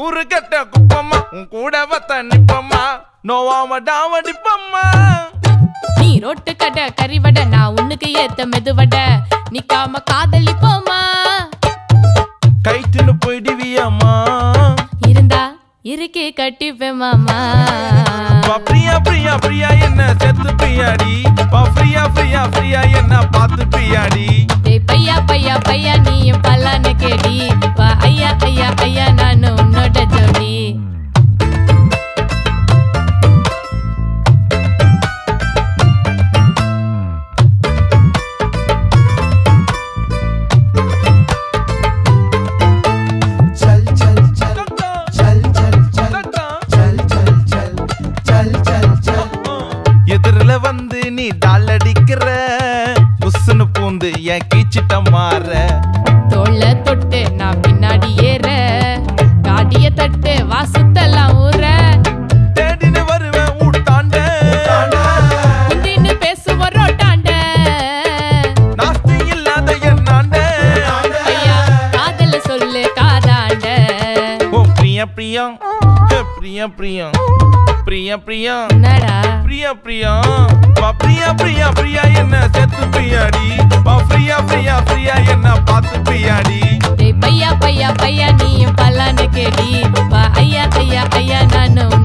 கூறு கட்ட குப்பம்மா உன் கூட வத்த நிப்பம்மா நோவாம டாவடிப்பம்மா நீ ரோட்டு கடை கறிவடை நான் உனக்கு ஏத்த மெதுவடை நிக்காம காதலிப்போமா கைட்டுன்னு போயிடுவியம்மா இருந்தா இருக்கே கட்டிப்பேன் மாமா வா பிரியா பிரியா பிரியா என்ன செத்து பிரியாடி வா ஃப்ரீயா ஃப்ரீயா ஃப்ரீயா என்ன பார்த்து பிரியாடி டேய் பையா பையா பையா நீயும் பல்லான்னு கேடி வா ஐயா ஐயா ஐயா நானு உன்னோட ஜோடி चल चल चल चल चल चल चल चल चल चल चल चल எதிரில வந்து நீ டால் அடிக்கிற புஸ்ஸுன்னு பூந்து என் கீச்சிட்ட மாற தோல்ல தொட்டு நான் பின்னாடி ஏற காடிய தட்டு வாசுத்தெல்லாம் ஊற தேடின்னு வருவேன் ஊட்டாண்ட குந்தின்னு பேசுவோம் ரோட்டாண்ட நாஸ்தி இல்லாத என்னாண்ட ஐயா காதல சொல்லு காதாண்ட ஓ பிரியா பிரியா ஹே, பிரியா பிரியா பிரியா பிரியா என்னடா பிரியா பிரியா வா பிரியா பிரியா பிரியா என்ன செத்து பிரியாடி வா பிரியா பிரியா பிரியா என்ன பார்த்து பிரியாடி டேய் பையா பையா பையா நீயும் பல்லான்னு கேடி வா ஐயா ஐயா ஐயா நானு